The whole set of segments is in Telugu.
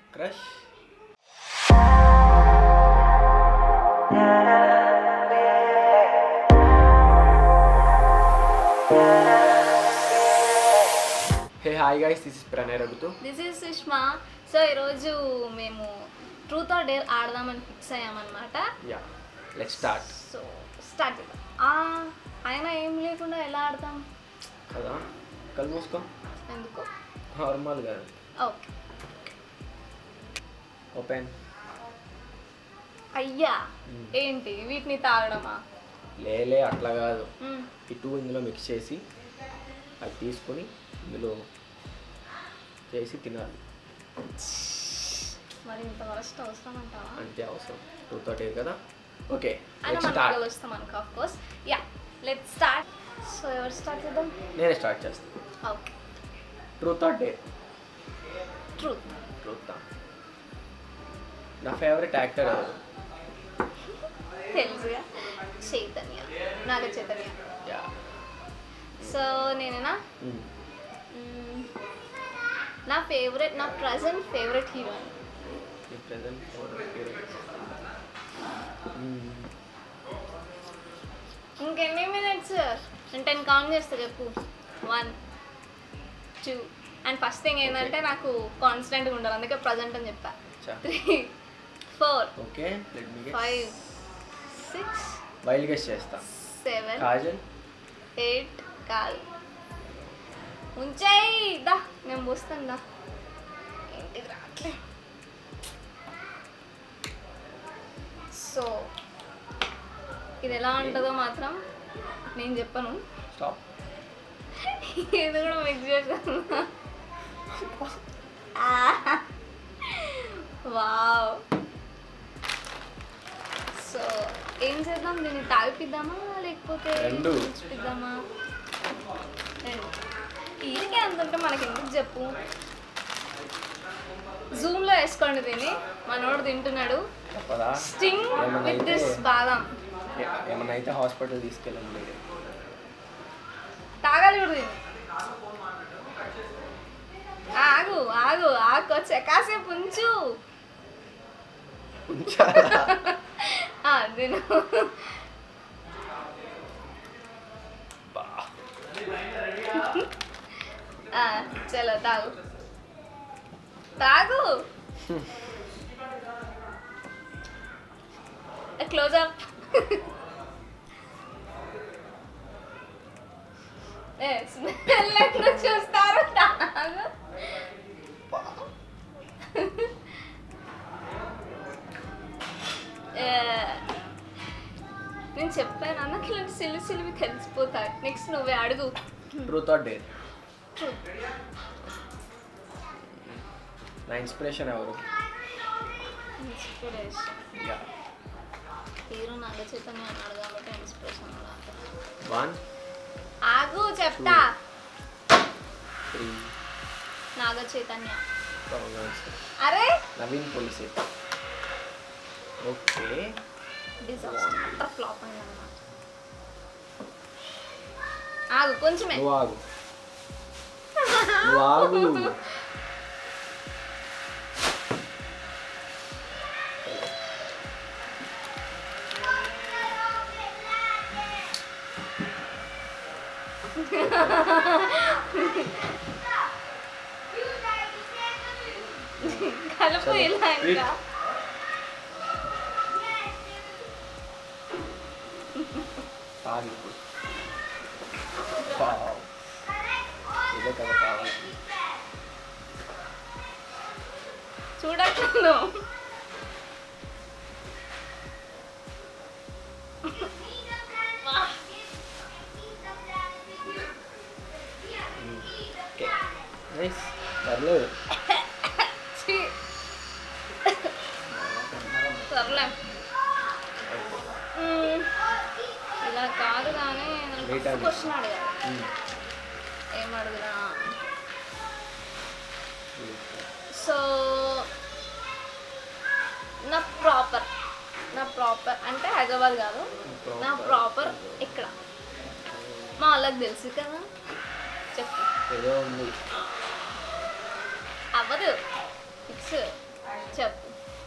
Crush hey hi guys this is Pranay రఘుతు దిస్ ఈజ్ సుష్మా సో ఈరోజు మేము ట్రూత్ ఆర్ డేర్ ఆడదామని ఫిక్స్ అయ్యామన్నమాట yeah let start so start చేద్దాం ఆ, అయినా ఏం లేకుండా ఎలా ఆడతాం కదా కళ్ళు మూసుకో ఎందుకు నార్మల్ కదా ఓకే ఓపెన్ అయ్యా ఏంటి వీటిని తాగడమా లేలే అట్లా కాదు మ్మ్. ఈ టూ ఇందులో మిక్స్ చేసి అది తీసుకొని ఇందులో చేసి తినాలి మరి ఇంత వరస్ట్ అవసరం అంటావా అంతే అవసరం టూ థర్టీ కదా ఓకే అయినా లెట్ మనం స్టార్ట్ కలుస్తాం అనుకో of course yeah let start so ఎవరు స్టార్ట్ చేద్దాం నేనే స్టార్ట్ చేస్తాను okay truth or dare truth truth నా ఫేవరెట్ యాక్టర్ ఎవరు తెలుసుగా చైతన్య నాగ చైతన్య యా సో నేనేనా మ్మ్. నా ఫేవరెట్ నా ప్రజెంట్ ఫేవరెట్ హీరోయిన్ నీ ప్రజెంట్ ఫేవరెట్ హీరో ఇంకెన్ని మినిట్స్ నేను టెన్ కౌంట్ చేస్తా చెప్పు one two and first thing ఏంటంటే నాకు కాన్స్టెంట్గా ఉండాలి అందుకే ప్రజెంట్ అని చెప్పా three four okay let me five six wild guess చేస్తా సెవెన్ కాజల్ ఎయిట్ కాదు ఉంచాయి దా నేను పోస్తాను దా ఇంటికి రావట్లే సో ఇది ఎలా ఉంటుందో మాత్రం నేను చెప్పను స్టాప్ ఇది కూడా మిక్స్ చేశాను వావ్ సో ఏం చేద్దాం దీన్ని తాగిపిద్దామా లేకపోతే రెండు. ఇచ్చిపిద్దామా రెండు ఈదికే అంత ఉంటే మనకి ఎందుకు చెప్పు జూమ్లో వేసుకోండి దీన్ని మనోడు తింటున్నాడు తప్పదా స్టింగ్ ఏమన్నా విత్ అయితే దిస్ బాదం ఏ- ఏమన్నా అయితే హాస్పిటల్ తీసుకెళ్ళండి మీరు తాగాలి కూడా దీన్ని ఆగు ఆగు ఆగు వచ్చే కాసేపు ఉంచు ఉంచాలా ఆ, తిను బా. ఆ, చలో తాగు తాగు క్లోజ్ అప్ ఏ స్మెల్ ఎందుకు చూస్తారు తాగు బా. ఏ, నేను చెప్పాను అన్నకి ఇలాంటి సిల్లి సిల్లివి తెలిసిపోతాయి నెక్స్ట్ నువ్వే అడుగు ట్రూత్ ఆర్ డేర్ ట్రూత్ నా ఇన్స్పిరేషన్ ఎవరు inspiration yeah hero Naga Chaitanya అన్నాడు కాబట్టి ఇన్స్పిరేషన్ వన్ ఆగు చెప్తా three Naga Chaitanya wrong answer అరే నవీన్ పోలీసే ఓకే డిజాస్టర్ ఫ్లాప్ అయింది అన్నమాట ఆగు కొంచెమే నువ్వు ఆగు నువ్వు ఆగు కలుపు చలో. ఇలా ఇంకా తాగి ఇప్పుడు వావ్. ఇదే కదా కావాలి చూడట్లేదు ఓకే నైస్ పర్లేదు ఛీ. సర్లే మ్మ్. ఇలా కాదు కానీ Wait and- క్వశ్చన్ అడగాలి మ్మ్. ఏం అడుగుదా సో నా ప్రాపర్ నా ప్రాపర్ అంటే హైదరాబాద్ కాదు నా ప్రాపర్ ఇక్కడ మా వాళ్ళకి తెలుసు కదా చెప్పు ఏదో ఉంది అవ్వదు ఫిక్స్ చెప్పు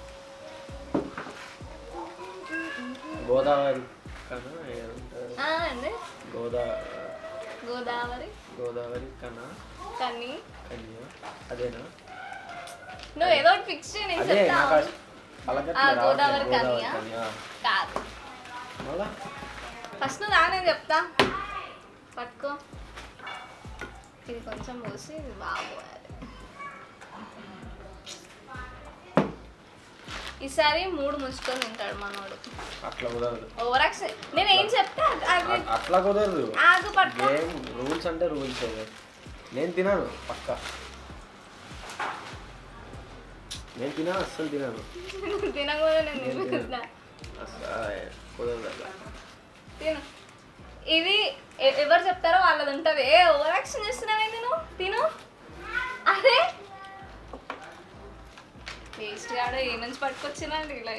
గోదావరి కన్నా ఏమంటారు ఆ, అండి గోదా గోదావరి గోదావరి కన్నా కన్నీ కన్యా అదేనా నువ్వు ఏదో ఒకటి ఫిక్స్ చేయి నేను అదే చెప్తా నాకు అది పలకట్లే ఆ, రావట్లేదు. గోదావరి గోదావరి కన్యా? కన్యా కాదు మళ్ళా ఫస్ట్ నువ్వు రా నేను చెప్తా పట్టుకో ఇది కొంచెం పోసి ఇది బాగా పోయాలి ఈసారి మూడు ముంచుకొని తింటాడు మనోడు అట్లా కుదరదు ఓవర్ యాక్షన్ నేను ఏం చెప్తా అది అ- అట్లా కుదరదు ఆగు పట్టుకో గేమ్ రూల్స్ అంటే రూల్స్ నేను తినాను పక్క నేను తినాను అస్సలు తినాను తినకూడదు నేను నేను తిరుగుతున్నా అస్సలు కుదరదు అట్లా తిను ఇది ఎ- ఎవరు చెప్తారో వాళ్ళది ఉంటుంది ఏ ఓవర్ యాక్షన్ చేస్తున్నావేంటి నువ్వు తిను అదే వేస్ట్ కాడ ఏ నుంచి పట్టుకొచ్చినండి ఇలా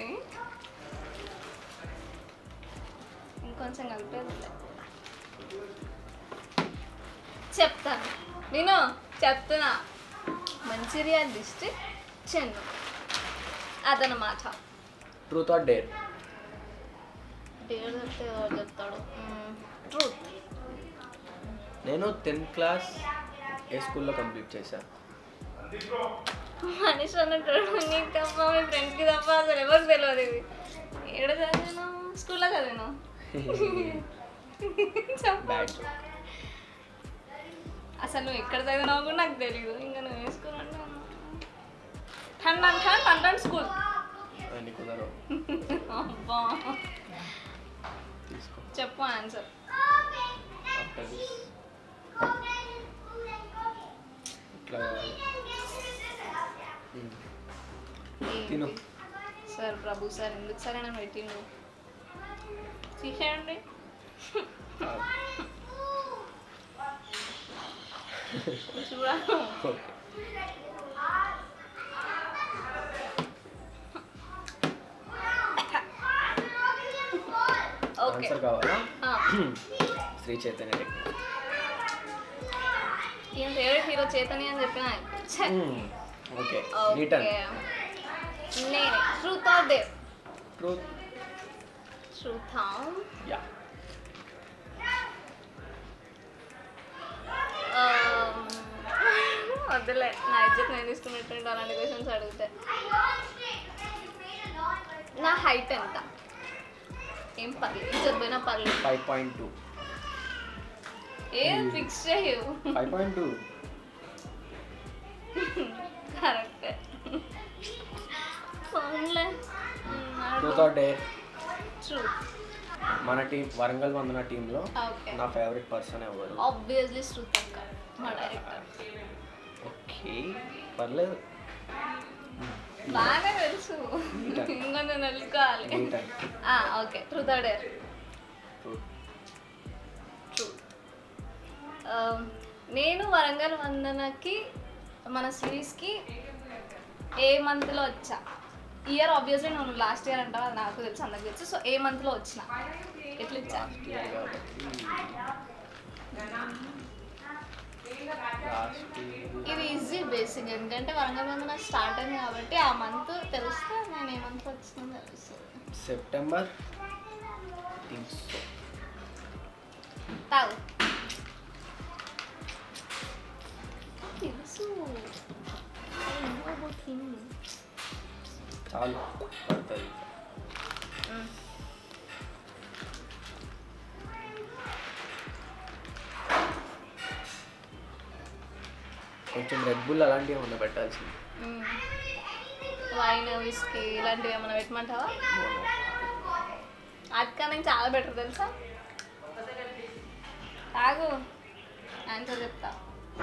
ఇంకొంచెం కలిపేది చెప్తాను నేను చెప్తున్నా మంచిర్యాల డిస్ట్రిక్ట్ చెన్ను అదనమాట ట్రూత్ ఆర్ డేర్ పేరు చెప్తే ఎవరు చెప్తాడు ట్రూత్ నేను టెన్త్ క్లాస్ ఏ స్కూల్లో కంప్లీట్ చేశాను మనిషి అన్నట్టు నీకు తప్ప మీ ఫ్రెండ్స్కి తప్ప అసలు ఎవరికి తెలియదు ఇది ఏడ చదివాను స్కూల్లో చదివాను చెప్పు. బ్యాడ్ అసలు నువ్వు ఎక్కడ చదివినావు కూడా నాకు తెలియదు ఇంకా నువ్వు ఏ స్కూల్ అంటే ఠండ్ ఠండ్ అంటాను స్కూల్ అని కుదరవు అబ్బా తీసుకో చెప్పు ఆన్సర్ ఆఫ్టర్ దిస్ ఇట్లా కావాలి. ఉమ్. తిను. సార్ ప్రభు సార్ ఎందుకు సరే నన్ను పెట్టిండు తీసేయండి ఆ, చూడాలి ఓకే ఓకే ఆన్సర్ కావాలా ఆ. శ్రీ చైతన్య టెక్నిక్ ఈయన ఫేవరెట్ హీరో చైతన్య అని చెప్పిన ఛే. ఓకే ఓకే రిటర్న్ నేను truth or dare truth truth yeah వద్దులే నా ఇజ్జత్ నేను తీసుకున్నట్టు అలాంటి క్వశ్చన్స్ అడిగితే నా హైట్ ఎంత ఏం పర్లేదు ఇజ్జత్ పోయినా పర్లేదు ఫైవ్ పాయింట్ టూ ఏం ఫిక్స్ చేయవు ఫైవ్ పాయింట్ టూ కరెక్ట్ ఫోన్లే ట్రూత్ ఆర్ డేర్ ట్రూత్ మన టీం వరంగల్ వందన టీంలో ఓకే నా ఫేవరెట్ పర్సన్ ఎవరు ఆబ్వియస్లీ శ్రుత్ అక్క మా డైరెక్టర్ ఓకే పర్లేదు బాగా తెలుసు Neat. ఇంకొంచెం తెలుసుకోవాలి return okay truth or dare truth true నేను వరంగల్ వందనకి మన సిరీస్కి ఏ మంత్లో వచ్చా ఇయర్ ఆబ్వియస్లీ నువ్వు లాస్ట్ ఇయర్ అంటావు అది నాకు తెలుసు అందరికి తెలుసు సో ఏ మంత్లో వచ్చిన ఎట్లా ఇచ్చా లాస్ట్ ఇయర్ కాబట్టి లాస్ట్ ఇయర్ ఇది ఈజీ బేసిక్ ఎందుకంటే వరంగల్ వందన స్టార్ట్ అయింది కాబట్టి ఆ మంత్ తెలిస్తే నేను ఏ మంత్ వచ్చిందో తెలుస్తుంది సెప్టెంబర్ థింక్స్ తాగు తెలుసు I know about him. చాలు పడుతుంది కొంచెం రెడ్ బుల్ అలాంటివి ఏమన్నా పెట్టాల్సింది వైన్ విస్కీ ఇలాంటివి ఏమైనా పెట్టమంటావా అదికన్నా ఇంకా చాలా బెటర్ తెలుసా తాగు ఆన్సర్ చెప్తా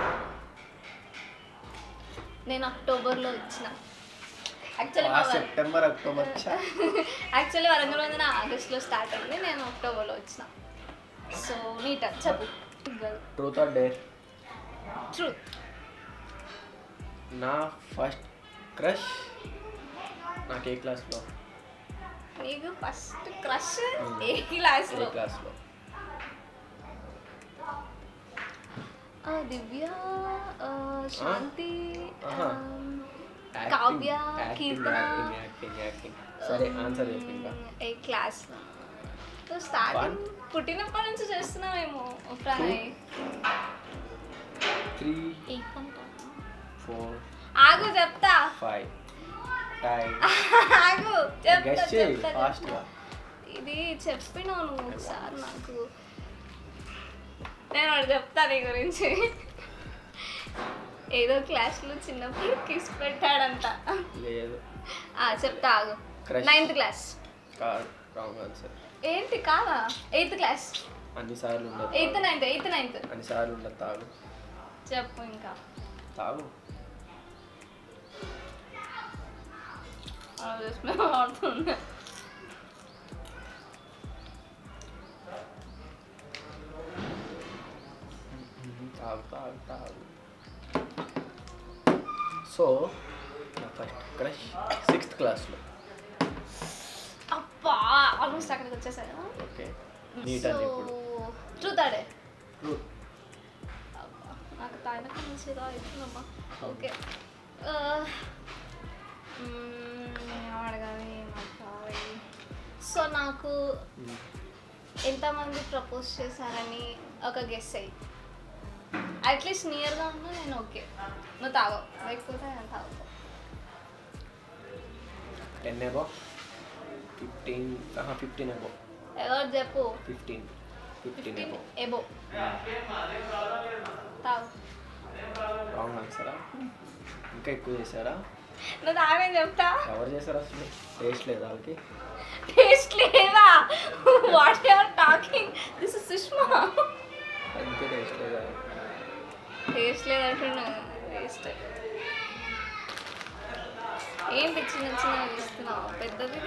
నేను అక్టోబర్లో ఇచ్చిన యాక్చువల్లీ మా సెప్టెంబర్ అక్టోబర్ చా యాక్చువల్లీ వరంగల్ వందన ఆగస్ట్లో స్టార్ట్ అయింది నేను అక్టోబర్లో వచ్చిన సో నీట్ చెప్పు ట్రూత్ ఆర్ డేర్ ట్రూత్ నా ఫస్ట్ క్రష్ నాకు ఏ క్లాస్లో నీకు ఫస్ట్ క్రష్ ఏ క్లాస్లో ఏ క్లాస్లో ఆ, దివ్య ఆ, శాంతి ఆహా. ఆమ్, Acting. Kavya acting Keerthana acting acting acting సరే ఆన్సర్ చెప్పు ఇంకా ఏ క్లాస్ స్టార్టింగ్ పుట్టినప్పటి నుంచి చేస్తున్నామేమో ప్రణయ్ త్రీ ఎయిత్ అంటాను ఫోర్ ఆగు చెప్తా ఫైవ్ టైం ఆగు చెప్తా గెస్ట్ చేయి చెప్తా ఫాస్ట్గా చెప్తా. ఇది చెప్పినావు నువ్వు ఒకసారి నాకు నేను ఒకటి చెప్తా నీ గురించి ఏదో క్లాస్లో చిన్నప్పుడు కిస్ పెట్టాడంట లేదు ఆ, చెప్తా ఆగు Crush. నైన్త్ క్లాస్ కాదు రాంగ్ ఆన్సర్ ఏంటి కాదా ఎయిత్ క్లాస్ అన్నిసార్లు ఉండదు ఎయిత్ నైన్త్ ఎయిత్ నైన్త్ అన్నిసార్లు ఉండదు తాగు చెప్పు ఇంకా తాగు ఆడుతున్నా తాగు తాగు తాగు సో నా ఫస్ట్ క్రష్ సిక్స్త్ క్లాస్లో అబ్బా ఆల్మోస్ట్ అక్కడికి వచ్చేసాను ఓకే నీట్ అని ఇప్పుడు ట్రూత్ ఆడే True. అబ్బా, నాకు తాయిన మంచిగా అవుతుందమ్మా ఓకే అడగాలి మాట్లాడాలి సో నాకు Mm. ఎంతమంది ప్రపోజ్ చేశారని ఒక గెస్ అయ్యి అట్లీస్ట్ నియర్గా ఉన్నా నేను ఓకే నువ్వు తాగవు లేకపోతే నేను తాగవు ten above fifteen fifteen above ఎవరు చెప్పు fifteen fifteen fifteen above above తాగు రాంగ్ ఆన్సరా ఇంకా ఎక్కువ చేశారా నువ్వు తాగని చెప్తా ఎవరు చేశారు అసలు టేస్ట్ లేదా వాళ్ళకి టేస్ట్ లేదా what you are talking this is Sushma అందుకే టేస్ట్ లేదా టేస్ట్ లేదంటున్నా టేస్ట్ ఏంటి చిన్న చిన్న ఇస్తున్నావు పెద్దది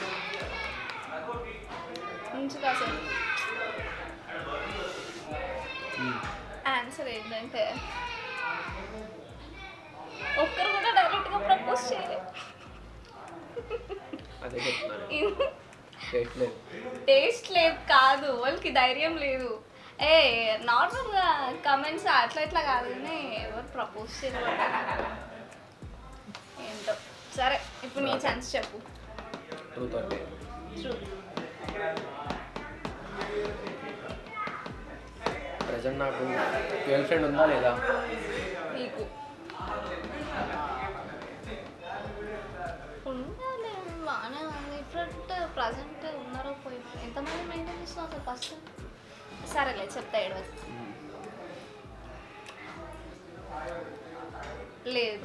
ఉంచుతా అసలు Mm. ఆన్సర్ ఏంటంటే ఒక్కరు కూడా డైరెక్ట్గా ప్రపోజ్ చేయలేదు అదే చెప్తున్నాను టేస్ట్ లేదు టేస్ట్ లేదు కాదు వాళ్ళకి ధైర్యం లేదు ఏ నార్మల్గా కమెంట్స్ అట్లా ఇట్లా కాదు కానీ ఎవరు ప్రపోజ్ చేయలేదు ఏంటో సరే ఇప్పుడు నీ ఛాన్స్ చెప్పు టూ థర్టీ ట్రూ ప్రజెంట్ నాకు గర్ల్ ఫ్రెండ్ ఉందా లేదా నీకు ఉండాలి బాగానే ఉంది ఇప్పుడు ప్రజెంట్ ఉన్నారో పోయి ఎంతమంది మెయింటైన్ చేస్తున్నావు అసలు ఫస్ట్ సరేలే చెప్తా ఏడవ లేదు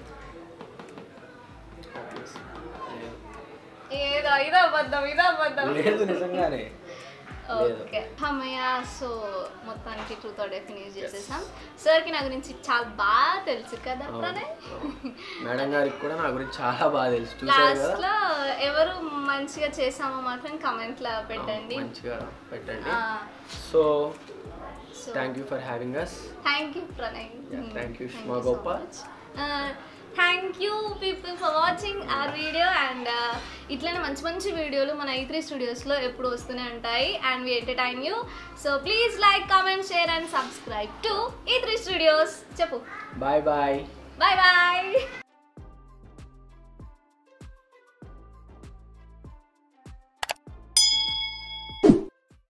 ఏదో ఇదో అబద్ధం ఇదో అబద్ధం లేదు నిజంగానే లేదు ఓకే అమ్మయ్య సో మొత్తానికి టూ థర్డ్ ఫినిష్ చేసేసాం సార్కి నా గురించి చాలా బాగా తెలుసు కదా అవును, ప్రణయ్ అవును. మేడం గారికి కూడా నా గురించి చాలా బాగా తెలుసు చూసారు లాస్ట్ కదా లో ఎవరు మంచిగా చేసామో మాత్రం కమెంట్ లో పెట్టండి మంచిగా పెట్టండి ఆ, so so thank you for having us thank you Pranay Yeah, thank you, Shma Gopal. Thank you people for watching our video and ఇట్లనే మంచి మంచి వీడియోలు మన ఈ త్రీ స్టూడియోస్లో ఎప్పుడు వస్తూనే ఉంటాయి and we entertain you so please like comment share and subscribe to ఈ త్రీ స్టూడియోస్ చెప్పు బాయ్ బాయ్ బాయ్ బాయ్